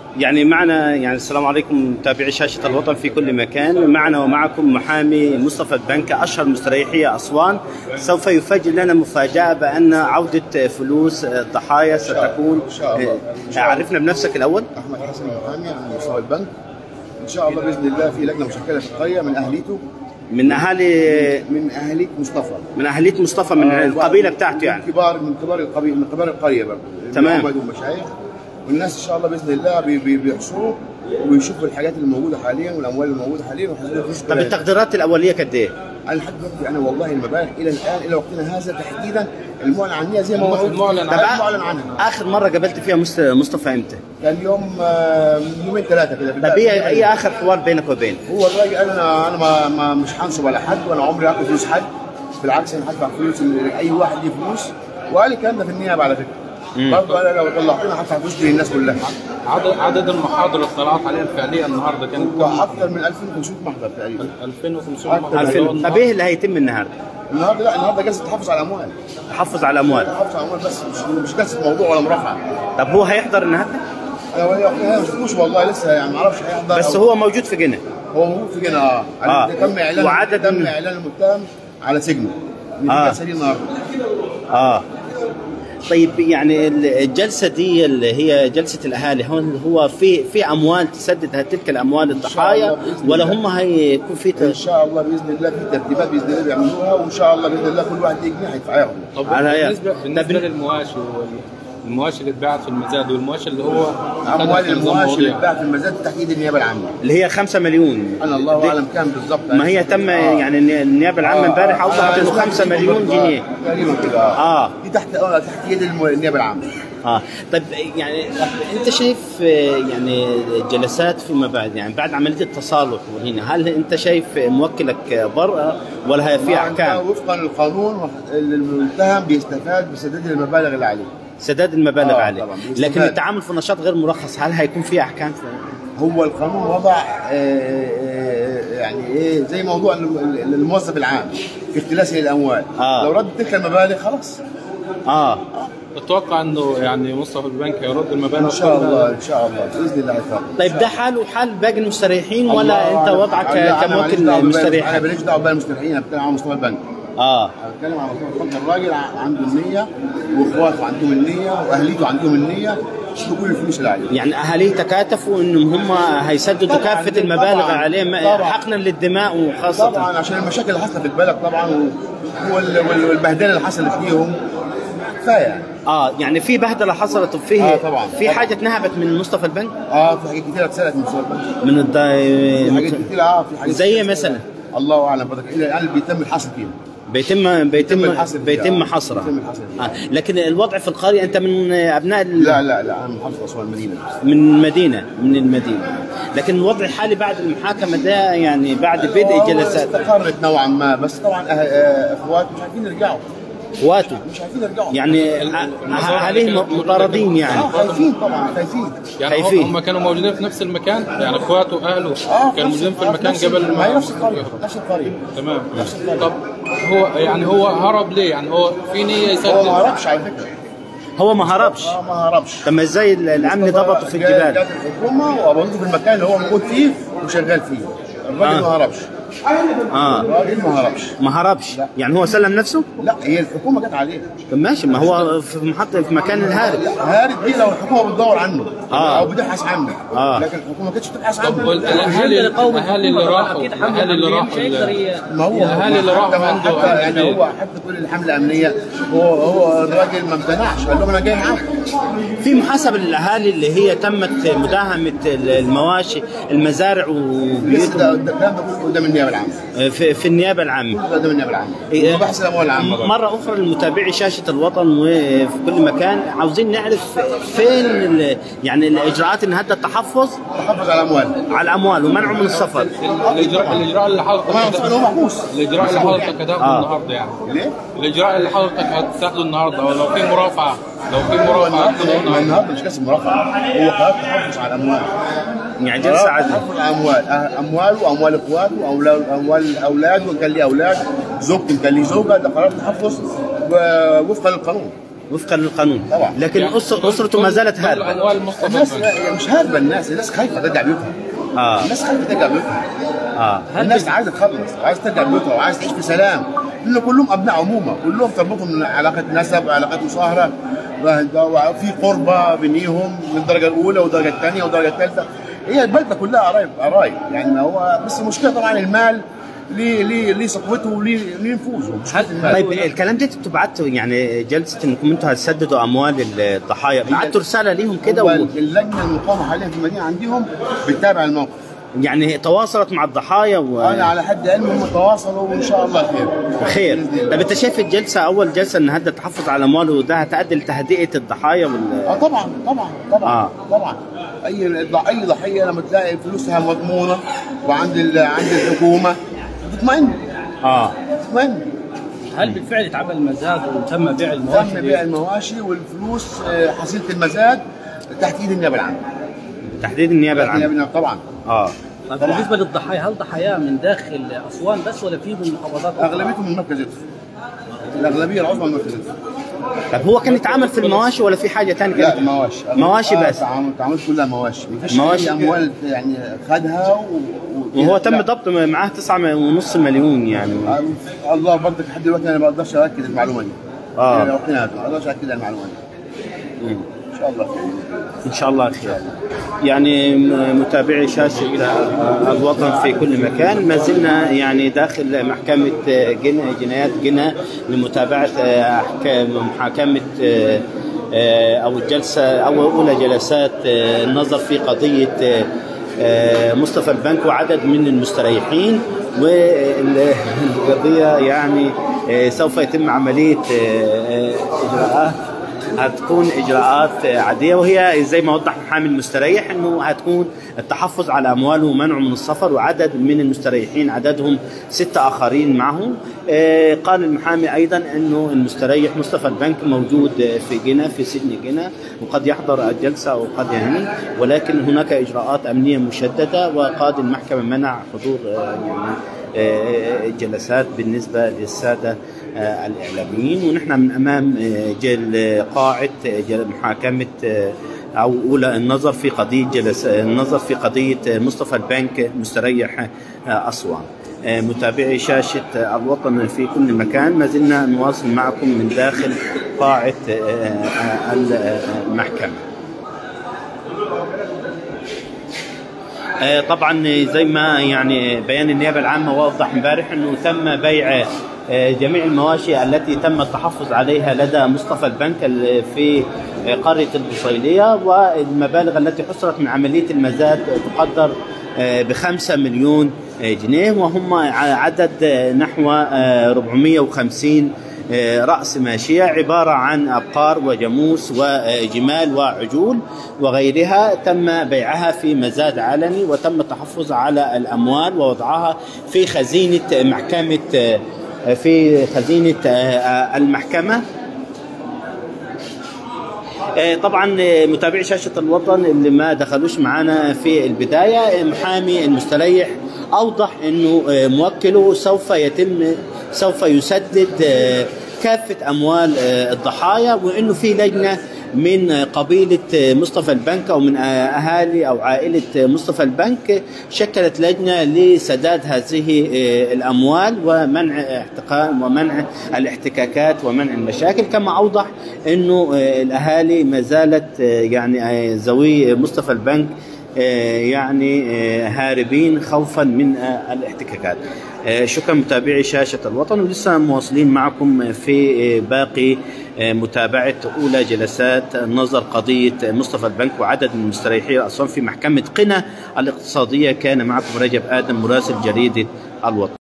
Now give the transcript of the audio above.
يعني معنا يعني السلام عليكم متابعي شاشة الوطن في كل مكان معنا ومعكم محامي مصطفى البنكة أشهر مستريحي أسوان سوف يفاجئ لنا مفاجأة بأن عودة فلوس الضحايا ستكون إن شاء الله. إن شاء الله. عرفنا بنفسك الأول احمد حسن المحامي عن مستوى البنك ان شاء الله باذن الله في لجنه مشكله في القريه من اهليته من أهالي من اهليه مصطفى من أهلية مصطفى من آه، القبيلة من- بتاعته يعني من كبار من كبار القبيله من كبار القريه برضه تمام. محمد والمشايخ والناس ان شاء الله باذن الله بي- بي- بيحصروا ويشوفوا الحاجات اللي موجوده حاليا والاموال اللي موجوده حاليا ويحصلوا فلوس طب كلها. التقديرات الأولية قد إيه؟ انا لحد دلوقتي انا والله المبالغ الى الان الى وقتنا هذا تحديدا المعلن عنها زي ما هو المعلن طب عنها. المعلن عنها آخر مرة قابلت فيها مست- مصطفى إمتى؟ كان يوم آه، من يومين ثلاثه كده طب إيه إيه آخر حوار بينك وبينه؟ هو الراجل قال انا انا ما, ما مش هنصب على حد وانا عمري هاخد فلوس حد بالعكس انا هدفع فلوس لاي واحد ليه فلوس وقال الكلام ده في النيابه على فكره برضه قال لو طلعتنا هدفع فلوس للناس كلها عدد عدد المحاضر اللي اطلعت عليها الفعلية النهارده كانت هو كم؟ اكثر من 2500 محضر تقريبا 2500 أكتر. محاضرة الفيلم طب إيه اللي هيتم النهاردة؟ النهارده لا النهارده جلسه تحفظ على الاموال تحفظ على الأموال تحفظ على الاموال بس مش مش جلسه موضوع ولا مرافعه طب هو هيحضر النهاردة؟ انا ولا ما شفتوش والله لسه يعني ما اعرفش هيحضر بس أو- هو موجود في جنة هو موجود في جنة اه آه. تم اعلان وعدد تم من- اعلان المتهم على سجنه من آه. الجلسه دي النهارده اه طيب يعني الجلسه دي اللي هي جلسه الاهالي هون هو في في اموال تسدد تلك الاموال الضحايا الله بإذن ولا الله. هم هيكون في ان ت- شاء الله باذن الله في ترتيبات باذن الله بيعملوها وان شاء الله باذن الله كل واحد ليه جنيه هيدفعها طب على يا- بالنسبة طب بالنسبة بن- للمواشي وال- المواشي اللي اتباعت في المزاد والمواشي اللي هو أخدها اموال في نظام المواشي اللي مواضيع. اتباعت في المزاد تحت ايد النيابه العامه اللي هي 5 مليون انا الله دي- اعلم كام بالضبط ما هي تم آه. يعني الني- النيابه العامه امبارح اوضحت انه 5 مليون جنيه تقريبا كده آه. دي تحت آه، تحت يد الم- النيابه العامه اه طيب يعني انت شايف آه، يعني جلسات فيما بعد يعني بعد عمليه التصالح هنا هل انت شايف موكلك برأة ولا هي في احكام وفقا للقانون المتهم بيستفاد بسداد المبالغ اللي عليه سداد المبالغ آه، عليه طبعاً. لكن يستفاد. التعامل في نشاط غير مرخص هل هيكون في احكام في هو القانون وضع آه، آه، يعني ايه زي موضوع الم- الموظف العام في اختلاس الاموال آه. لو رد تلك المبالغ خلاص اه اتوقع انه يعني مصطفى البنك هيرد المبالغ ان شاء كلها. الله ان شاء الله باذن الله هيفرق طيب ده حال وحال باقي المستريحين ولا الله انت أعلم. وضعك لا، أنا ماليش كموكل دعوة بالباقي- مستريح انا ماليش دعوه بالمستريحين انا بتكلم عن مستوى البنك اه انا بتكلم عن مستوى البنك الراجل ع- عنده النيه واخواته عندهم النيه واهليته عندهم النيه يشيلوا كل الفلوس اللي عليه يعني اهاليه تكاتفوا انهم هم هيسددوا طبعاً، كافه المبالغ طبعاً، عليهم طبعاً. حقنا للدماء وخاصه طبعا عشان المشاكل اللي حصلت في البلد طبعا وال- وال- والبهدله اللي حصلت فيهم كفايه يعني اه يعني في بهدله حصلت فيه آه، طبعاً. في حاجه اتنهبت من مصطفى البنك اه في حاجات كتيره اتسرقت من مستوى البنك من في حاجات الد... كتيره اه في حاجات زي كتيرة مثلا الله اعلم برضك الى الان بيتم الحصر فيها بيتم بيتم الحصر فيها. بيتم حصره بيتم الحصر فيها. آه. لكن الوضع في القريه انت من ابناء ال... لا لا لا انا من محافظه اسوان المدينه من المدينه من المدينه لكن الوضع الحالي بعد المحاكمه ده يعني بعد بدء هو الجلسات استقرت نوعا ما بس طبعا أه- آه، اخوات مش عارفين يرجعوا اخواته مش عارفين يرجعوا يعني عليه مطاردين يعني اه خايفين طبعا خايفين يعني هم- خايفين. هم كانوا موجودين في نفس المكان يعني اخواته واهله اه كانوا موجودين في المكان نفس- قبل ما هي نفس ما القريه نفس القريه تمام طب هو يعني هو هرب ليه؟ يعني هو في نيه هو ما يسدد هربش على فكره هو ما هربش اه ما هربش طب ما ازاي الامن ضبطه في جات- الجبال جات الحكومه وقبضته في المكان اللي هو موجود فيه وشغال فيه الراجل آه. ما هربش اه الراجل ما هربش ما هربش يعني هو سلم نفسه لا هي الحكومه جت عليه طب ماشي ما هو في محطه في مكان الهارب هارب دي لو الحكومه بتدور عنه آه. او بتبحث عنه آه. لكن الحكومه ما كانتش بتبحث طب عنه والاهالي الاهالي اللي راحوا الاهالي اللي راحوا ال- ما هو الأهالي اللي راحوا حتى- عنده حتى عنده يعني البيت. هو حتى كل الحمله الامنيه هو هو الراجل ما امتنعش قال لهم انا جاي معاكم في محاسبه للاهالي اللي هي تمت مداهمه المواشي المزارع لسه وبيوتهم ده ده الكلام ده كله قدام النيابه العامه في, في النيابه العامه كله قدام النيابه العامه إيه. وبحث الاموال العامه برضه. مرة أخرى لمتابعي شاشة الوطن وفي كل مكان عاوزين نعرف فين ال- يعني الإجراءات النهاردة التحفظ تحفظ على الاموال على الأموال ومنعه من السفر الاجراء الاجراء اللي طبعا حضرتك هو محبوس الاجراء اللي حضرتك هتاخده آه. النهارده يعني ليه؟ الاجراء اللي حضرتك هتاخده النهارده ولو في مرافعه لو في هو مرافعه النهارده هتاخده ما النهارده النهارده مش قسم مرافعه هو قرار تحفظ على الاموال يعني جلسة عادية تحفظ على الاموال أه- امواله واموال اخواته واولاد اموال اولاده وان كان ليه اولاد زوجته إن كان ليه زوجه ده قرار تحفظ و- وفقا للقانون وفقا للقانون طبعا. لكن يعني أسر كل- اسرته ما كل- زالت كل هاربه اموال مصطفى الناس البنك. مش هاربه الناس الناس خايفه ترجع بيوتها اه الناس خايفه ترجع بيوتها اه الناس عايزه تخلص عايزه ترجع بيوتها وعايزه تعيش في سلام لان كلهم ابناء عمومه كلهم تربطهم علاقه نسب علاقات مصاهره وفي قربه بينيهم من الدرجه الاولى والدرجه الثانيه والدرجه الثالثه هي البلده كلها قرايب قرايب يعني ما هو بس المشكله طبعا المال ليه ليه ليه سطوته وليه ليه نفوذه مشكلة المال. طيب الكلام ده انتوا بعتوا يعني جلسه انكم انتوا هتسددوا اموال الضحايا بعتوا رساله ليهم كده هو و... اللجنه المقامه حاليا في المدينه عندهم بتتابع الموقف يعني تواصلت مع الضحايا و... انا على حد علمي هم تواصلوا وان شاء الله خير خير بإذن الله. طب انت شايف الجلسه اول جلسه ان هذا التحفظ على الاموال وده هتؤدي لتهدئه الضحايا وال... اه طبعا طبعا طبعا آه. آه. طبعا اي اي ضحيه لما تلاقي فلوسها مضمونه وعند ال... عند الحكومه بتطمئن اه بتطمئن هل بالفعل اتعمل مزاد وتم بيع المواشي تم بيع المواشي والفلوس آه، حصيله المزاد تحت ايد النيابه العامه تحديد النيابه تحت النيابه العامه العامه طبعا اه طيب طبعاً. بالنسبه للضحايا هل ضحايا من داخل اسوان بس ولا في من محافظات أخرى؟ اغلبيتهم من مركز إدفع. الاغلبيه العظمى من مركز إدفع. طب هو كان يتعامل في المواشي ولا في حاجه ثانيه لا مواشي مواشي آه، بس. تعامل تعامل كلها مواشي مفيش مواشي. اي اموال يعني خدها و... و... وهو تم لا. ضبط معاه 9.5 مليون يعني آه، الله برضك لحد دلوقتي انا ما اقدرش اكد المعلومه دي آه. يعني لو قنعت ما اقدرش اكد المعلومه دي مم. ان شاء الله خير ان شاء الله خير يعني م- متابعي شاشه آه، الوطن في كل مكان ما زلنا يعني داخل محكمه آه، جنة جنايات جنة لمتابعه آه، أحكام- محاكمه آه، آه، او الجلسه او اولى جلسات آه، النظر في قضيه آه، آه، مصطفى البنك وعدد من المستريحين والقضيه يعني آه، سوف يتم عمليه آه، آه، اجراءات هتكون اجراءات عاديه وهي زي ما وضح محامي المستريح انه هتكون التحفظ على امواله ومنعه من السفر وعدد من المستريحين عددهم ستة اخرين معه آه، قال المحامي ايضا انه المستريح مصطفى البنك موجود في جنة في سجن جنة وقد يحضر الجلسه وقد ينهي ولكن هناك اجراءات امنيه مشدده وقاضي المحكمه منع حضور آه، يعني آه، جلسات بالنسبة للسادة آه، الإعلاميين ونحن من أمام آه، جل قاعة آه، جل- محاكمة آه، أو أولى النظر في قضية جلس النظر في قضية آه، مصطفى البنك مستريح آه، أسوان آه، متابعي شاشة آه، الوطن في كل مكان ما زلنا نواصل معكم من داخل قاعة آه، آه، المحكمة آه، طبعا زي ما يعني بيان النيابه العامه وضح امبارح انه تم بيع آه، جميع المواشي التي تم التحفظ عليها لدى مصطفى البنك ال- في آه، قريه البصيليه والمبالغ التي حصلت من عمليه المزاد تقدر آه، بخمسة مليون آه، جنيه وهم ع- عدد آه، نحو آه، 450 آه، رأس ماشية عبارة عن أبقار وجاموس وجمال وعجول وغيرها تم بيعها في مزاد علني وتم التحفظ على الأموال ووضعها في خزينة محكمة آه، في خزينة آه، المحكمة آه، طبعا آه، متابعي شاشة الوطن اللي ما دخلوش معنا في البداية آه، محامي المستريح أوضح أنه آه، موكله سوف يتم سوف يسدد آه، كافة أموال آه، الضحايا وأنه في لجنة من آه، قبيلة آه، مصطفى البنك أو من آه، أهالي أو عائلة آه، مصطفى البنك شكلت لجنة لسداد هذه آه، الأموال ومنع احتقان ومنع الاحتكاكات ومنع المشاكل كما أوضح أنه آه، الأهالي ما زالت آه، يعني آه، ذوي مصطفى البنك آه، يعني آه، هاربين خوفا من آه، الاحتكاكات آه، شكرا متابعي شاشة الوطن ولسه مواصلين معكم في آه، باقي آه، متابعة أولى جلسات نظر قضية مصطفى البنك وعدد من مستريحي أسوان في محكمة قنا الاقتصادية كان معكم رجب آدم مراسل جريدة الوطن